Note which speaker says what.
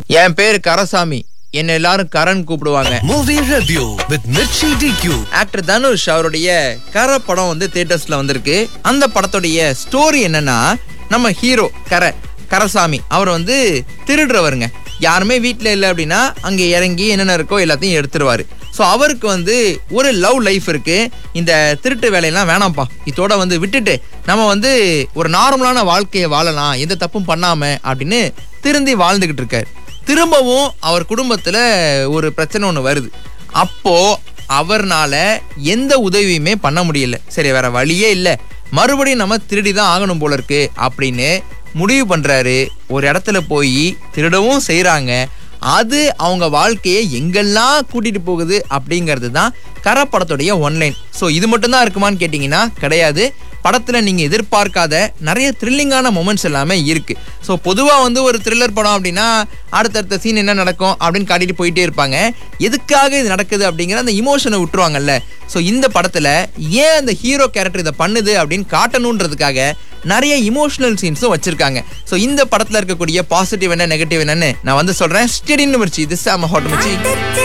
Speaker 1: என் பேரு கரசாமி என்ன எல்லாரும் கரண் கூப்பிடுவாங்க
Speaker 2: Movie review with Mirchi DQ.
Speaker 1: Actor Dhanush அவருடைய கர படம் வந்து தியேட்டர்ஸ்ல வந்திருக்கு அந்த படத்துடைய ஸ்டோரி என்னன்னா நம்ம ஹீரோ கர கரசாமி அவர் வந்து திருடுறவருங்க யாருமே வீட்டில் இல்லை அப்படின்னா அங்கே இறங்கி என்னென்ன இருக்கோ எல்லாத்தையும் எடுத்துருவாரு ஸோ அவருக்கு வந்து ஒரு லவ் லைஃப் இருக்கு இந்த திருட்டு வேலையெல்லாம் வேணாம்ப்பா இதோட வந்து விட்டுட்டு நம்ம வந்து ஒரு நார்மலான வாழ்க்கையை வாழலாம் எந்த தப்பும் பண்ணாம அப்படின்னு திருந்தி வாழ்ந்துகிட்டு இருக்காரு திரும்பவும் அவர் குடும்பத்துல ஒரு பிரச்சனை ஒன்று வருது அப்போ அவர்னால எந்த உதவியுமே பண்ண முடியல சரி வேற வழியே இல்லை மறுபடியும் நம்ம திருடி தான் ஆகணும் போல இருக்கு அப்படின்னு முடிவு பண்றாரு ஒரு இடத்துல போய் திருடவும் செய்றாங்க அது அவங்க வாழ்க்கையை எங்கெல்லாம் கூட்டிட்டு போகுது அப்படிங்கிறது தான் கர படத்துடைய ஒன்லைன் ஸோ இது மட்டும்தான் இருக்குமான்னு கேட்டிங்கன்னா கிடையாது படத்துல நீங்க எதிர்பார்க்காத நிறைய த்ரில்லிங்கான மொமெண்ட்ஸ் எல்லாமே இருக்கு ஸோ பொதுவா வந்து ஒரு த்ரில்லர் படம் அப்படின்னா அடுத்தடுத்த சீன் என்ன நடக்கும் அப்படின்னு காட்டிட்டு போயிட்டே இருப்பாங்க எதுக்காக இது நடக்குது அப்படிங்கிற அந்த இமோஷனை விட்டுருவாங்கல்ல ஸோ இந்த படத்துல ஏன் அந்த ஹீரோ கேரக்டர் இதை பண்ணுது அப்படின்னு காட்டணுன்றதுக்காக நிறைய இமோஷனல் சீன்ஸும் வச்சிருக்காங்க ஸோ இந்த படத்துல இருக்கக்கூடிய பாசிட்டிவ் என்ன நெகட்டிவ் என்னன்னு நான் வந்து சொல்றேன் ஸ்டெடின்னு மிர்ச்சி திஸ் ஆம ஹாட் மிர்ச்சி